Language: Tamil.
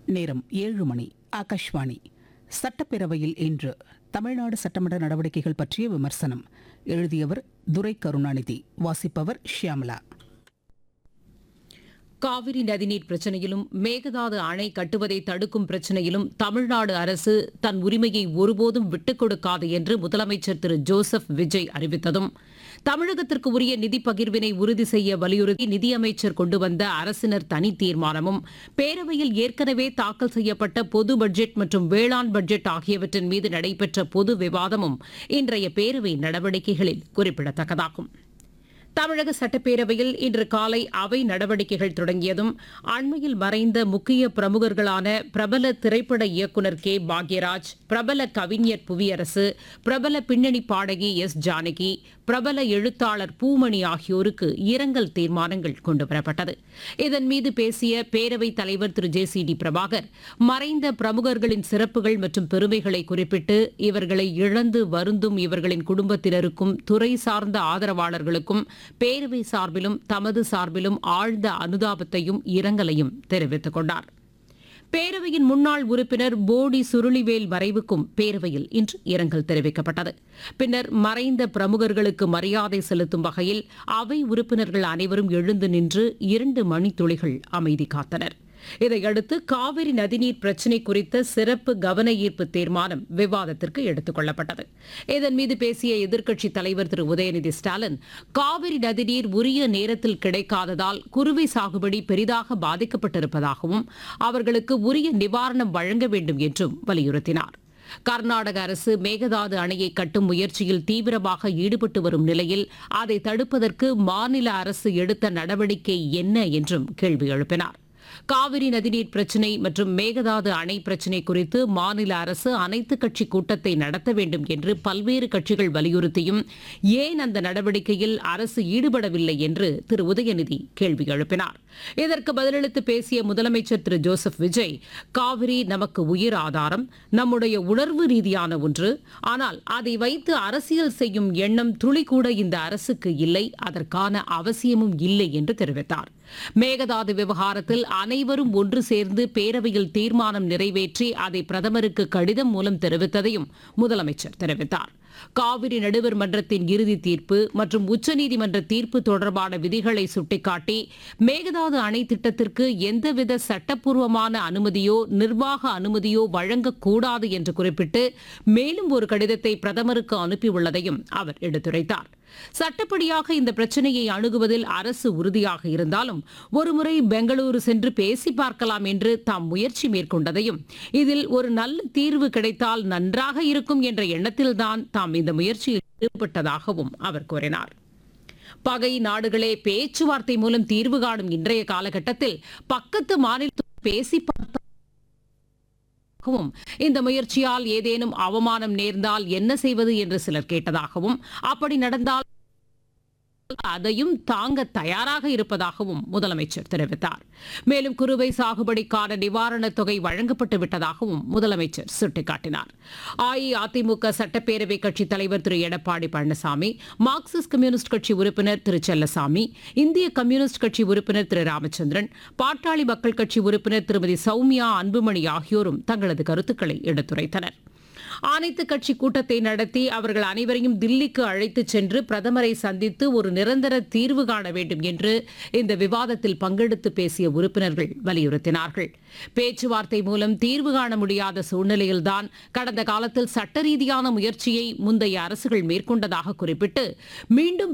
நேரம் ஏழு மணி ஆகாஷ்வாணி சட்டப்பேரவையில் இன்று தமிழ்நாடு சட்டமன்ற நடவடிக்கைகள் பற்றிய விமர்சனம் எழுதியவர் துரை கருணாநிதி வாசிப்பவர் ஷியாமலா காவிரி நதிநீர் பிரச்சனையிலும் மேகதாது அணை கட்டுவதை தடுக்கும் பிரச்சனையிலும் தமிழ்நாடு அரசு தன் உரிமையை ஒருபோதும் விட்டுக் கொடுக்காது என்று முதலமைச்சர் திரு ஜோசப் விஜய் அறிவித்ததும் தமிழகத்திற்கு உரிய நிதி பகிர்வினை உறுதி செய்ய வலியுறுத்தி நிதியமைச்சர் கொண்டு வந்த அரசினர் தனி தீர்மானமும் பேரவையில் ஏற்கனவே தாக்கல் செய்யப்பட்ட பொது பட்ஜெட் மற்றும் வேளாண் பட்ஜெட் ஆகியவற்றின் மீது நடைபெற்ற பொது விவாதமும் இன்றைய பேரவை நடவடிக்கைகளில் குறிப்பிடத்தக்கதாகும் தமிழக சட்டப்பேரவையில் இன்று காலை அவை நடவடிக்கைகள் தொடங்கியதும் அண்மையில் மறைந்த முக்கிய பிரமுகர்களான பிரபல திரைப்பட இயக்குநர் கே பாக்யராஜ் பிரபல கவிஞர் புவியரசு பிரபல பின்னணி பாடகி எஸ் ஜானகி பிரபல எழுத்தாளர் பூமணி ஆகியோருக்கு இரங்கல் தீர்மானங்கள் கொண்டுவரப்பட்டது இதன் மீது பேசிய பேரவைத் தலைவர் Thiru J C D Prabhakar மறைந்த பிரமுகர்களின் சிறப்புகள் மற்றும் பெருமைகளை குறிப்பிட்டு இவர்களை இழந்து வருந்தும் இவர்களின் குடும்பத்தினருக்கும் துறை சார்ந்த ஆதரவாளர்களுக்கும் பேரவை சார்பிலும் தமது சார்பிலும் ஆழ்ந்த அனுதாபத்தையும் இரங்கலையும் தெரிவித்துக் கொண்டார் பேரவையின் முன்னாள் உறுப்பினர் போடி சுருளிவேல் மறைவுக்கும் பேரவையில் இன்று இரங்கல் தெரிவிக்கப்பட்டது பின்னர் மறைந்த பிரமுகர்களுக்கு மரியாதை செலுத்தும் வகையில் அவை உறுப்பினர்கள் அனைவரும் எழுந்து நின்று இரண்டு மணித்துளிகள் அமைதி காத்தனர் இதையடுத்து காவிரி நதிநீர் பிரச்சினை குறித்த சிறப்பு கவன ஈர்ப்பு தீர்மானம் விவாதத்திற்கு எடுத்துக் கொள்ளப்பட்டது இதன் மீது பேசிய எதிர்க்கட்சித் தலைவர் திரு உதயநிதி ஸ்டாலின் காவிரி நதிநீர் உரிய நேரத்தில் கிடைக்காததால் குறுவை சாகுபடி பெரிதாக பாதிக்கப்பட்டிருப்பதாகவும் அவர்களுக்கு உரிய நிவாரணம் வழங்க வேண்டும் என்றும் வலியுறுத்தினார் கர்நாடக அரசு மேகதாது அணையை கட்டும் முயற்சியில் தீவிரமாக ஈடுபட்டு வரும் நிலையில் அதை தடுப்பதற்கு மாநில அரசு எடுத்த நடவடிக்கை என்ன என்றும் கேள்வி எழுப்பினார் காவிரி நதிநீர் பிரச்சினை மற்றும் மேகதாது அணை பிரச்சினை குறித்து மாநில அரசு அனைத்து கட்சி கூட்டத்தை நடத்த வேண்டும் என்று பல்வேறு கட்சிகள் வலியுறுத்தியும் ஏன் அந்த நடவடிக்கையில் அரசு ஈடுபடவில்லை என்று திரு உதயநிதி கேள்வி எழுப்பினார் இதற்கு பதிலளித்து பேசிய முதலமைச்சர் திரு ஜோசப் விஜய் காவிரி நமக்கு உயிர் ஆதாரம் நம்முடைய உணர்வு ரீதியான ஒன்று ஆனால் அதை வைத்து அரசியல் செய்யும் எண்ணம் துளி கூட இந்த அரசுக்கு இல்லை அதற்கான அவசியமும் இல்லை என்று தெரிவித்தார் மேகதாது விவகாரத்தில் அனைவரும் ஒன்று சேர்ந்து பேரவையில் தீர்மானம் நிறைவேற்றி அதை பிரதமருக்கு கடிதம் மூலம் தெரிவித்ததையும் முதலமைச்சர் தெரிவித்தார் காவிரி நடுவர் மன்றத்தின் இறுதி தீர்ப்பு மற்றும் உச்சநீதிமன்ற தீர்ப்பு தொடர்பான விதிகளை சுட்டிக்காட்டி மேகதாது அணை திட்டத்திற்கு எந்தவித சட்டப்பூர்வமான அனுமதியோ நிர்வாக அனுமதியோ வழங்கக்கூடாது என்று குறிப்பிட்டு மேலும் ஒரு கடிதத்தை பிரதமருக்கு அனுப்பியுள்ளதையும் அவர் எடுத்துரைத்தார் சட்டப்படியாக இந்த பிரச்சனையை அணுகுவதில் அரசு உறுதியாக இருந்தாலும் ஒருமுறை பெங்களூரு சென்று பேசி பார்க்கலாம் என்று தாம் முயற்சி மேற்கொண்டதையும் இதில் ஒரு நல்ல தீர்வு கிடைத்தால் நன்றாக இருக்கும் என்ற எண்ணத்தில்தான் தாம் இந்த முயற்சியில் ஈடுபட்டதாகவும் அவர் கூறினார் பகை நாடுகளே பேச்சுவார்த்தை மூலம் தீர்வு காணும் இன்றைய காலகட்டத்தில் பக்கத்து மாநிலத்தோடு பேசி பார்த்தாகவும் இந்த முயற்சியால் ஏதேனும் அவமானம் நேர்ந்தால் என்ன செய்வது என்று சிலர் கேட்டதாகவும் அப்படி நடந்தால் அதையும் தாங்க தயாராக இருப்பதாகவும் முதலமைச்சர் தெரிவித்தார் மேலும் குறுவை சாகுபடிக்கான நிவாரணத் தொகை வழங்கப்பட்டு விட்டதாகவும் முதலமைச்சர் சுட்டிக்காட்டினார் அஇஅதிமுக சட்டப்பேரவை கட்சித் தலைவர் திரு எடப்பாடி பழனிசாமி மார்க்சிஸ்ட் கம்யூனிஸ்ட் கட்சி உறுப்பினர் திரு செல்லசாமி இந்திய கம்யூனிஸ்ட் கட்சி உறுப்பினர் திரு ராமச்சந்திரன் பாட்டாளி மக்கள் கட்சி உறுப்பினர் திருமதி சௌமியா அன்புமணி ஆகியோரும் தங்களது கருத்துக்களை எடுத்துரைத்தனர் அனைத்து கட்சி கூட்டத்தை நடத்தி அவர்கள் அனைவரையும் தில்லிக்கு அழைத்துச் சென்று பிரதமரை சந்தித்து ஒரு நிரந்தர தீர்வு காண வேண்டும் என்று இந்த விவாதத்தில் பங்கெடுத்து பேசிய உறுப்பினர்கள் வலியுறுத்தினார்கள் பேச்சுவார்த்தை மூலம் தீர்வு காண முடியாத சூழ்நிலையில்தான் கடந்த காலத்தில் சட்ட ரீதியான முயற்சியை முந்தைய அரசுகள் மேற்கொண்டதாக குறிப்பிட்டு மீண்டும்